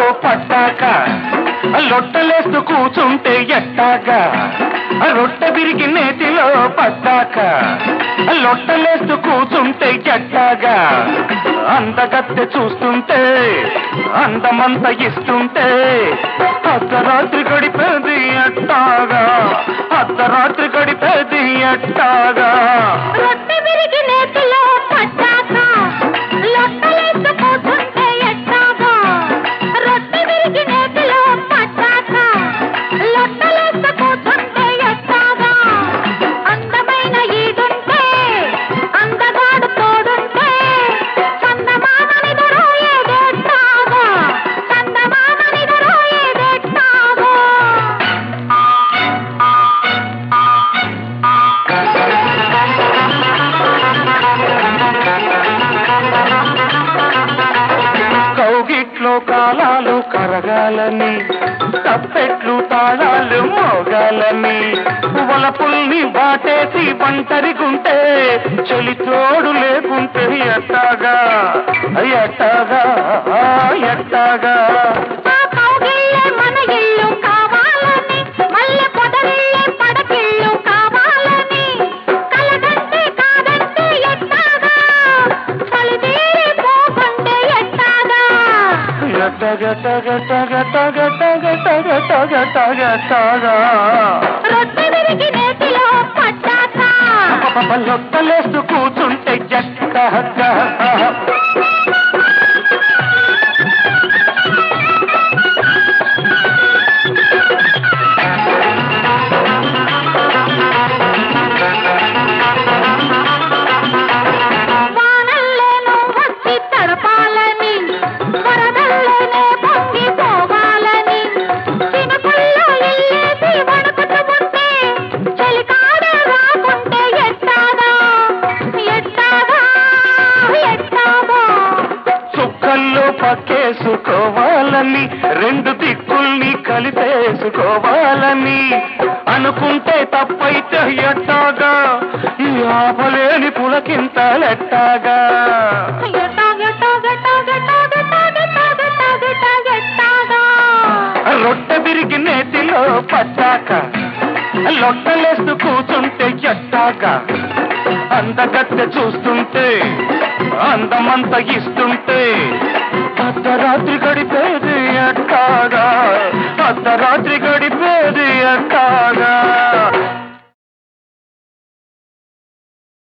పట్టాక లొట్టలేస్తూ కూచుంటే ఎట్టాగా రొట్టె విరిగి నేతిలో పట్టాక లొట్టలేస్తూ కూచుంటే ఎట్టాగా అందగత్తె చూస్తుంటే అందమంత ఇస్తుంటే అర్ధరాత్రి గడిపేది ఎట్టాగా అర్ధరాత్రి గడిపేది ఎట్టాగా రొట్టె విరిగి నేతిలో పట్టాక లొట్టలేస్తూ కూర్చుంటే ఎట్టాగా రొట్టె విరిగి నేతిలో పట్టాక లొట్టలేస్తూ కూర్చుంటే ఎట్టాగా అందమైన ఈదుంటే అందగాడు తోడుంటే చందమామనిదరో ఏదెట్టాగా చందమామనిదరో ఏదెట్టాగా కౌగిట్లో కాలాలు కరగాలని తప్పెట్లు తాళాలు మోగాలని వలపుల్ని వాటేసి ఒంటరిగుంటే చెలి తోడు లేకుంటే ఎట్టాగా ఎట్టాగా ఎట్టాగా ఆ కౌగిళ్ళే మన ఇల్లు కావాలని మల్లె పొదరిల్లే పడకిల్లు కావాలని కలదంటే కాదంటే ఎట్టాగా చలిదేరి పోకుంటే ఎట్టాగా ఎట్టగట్టగట్టగట్టగట్టగట్టగట్టగట్టగా రొట్టె విరిగి నేతిలో పట్టాక లొట్టలేస్తూ కూర్చుంటే ఎట్టగా వానల్లోనూ వచ్చి తడపాలని వరదల్లోనే పొంగి పోవాలని చినుకుల్లో ఇల్లేసి వణుకుతుంటే చలికాడ రాకుంటే ఎట్టాగా ఎట్టాగా ఎట్టాగా చుక్కల్లో పక్కేసుకోవాలని రెండు దిక్కుల్ని కలిపేసుకోవాలని అనుకుంటే తప్పైతే ఎట్టాగా ఈ ఆపలేని పులకింతలెట్టాగా ఎట్టాగా ఎట్టాగా ఎట్టాగా ఎట్టాగా ఎట్టాగా ఎట్టాగా రొట్టె విరిగి నేతిలో పట్టాక లొట్టలేస్తూ కూచుంటే ఎట్టాగా అందగత్తె చూస్తుంటే అందమంత ఇస్తుంటే అర్ధరాత్రి గడిపేది ఎట్టాగా అర్ధరాత్రి గడిపేది ఎట్టాగా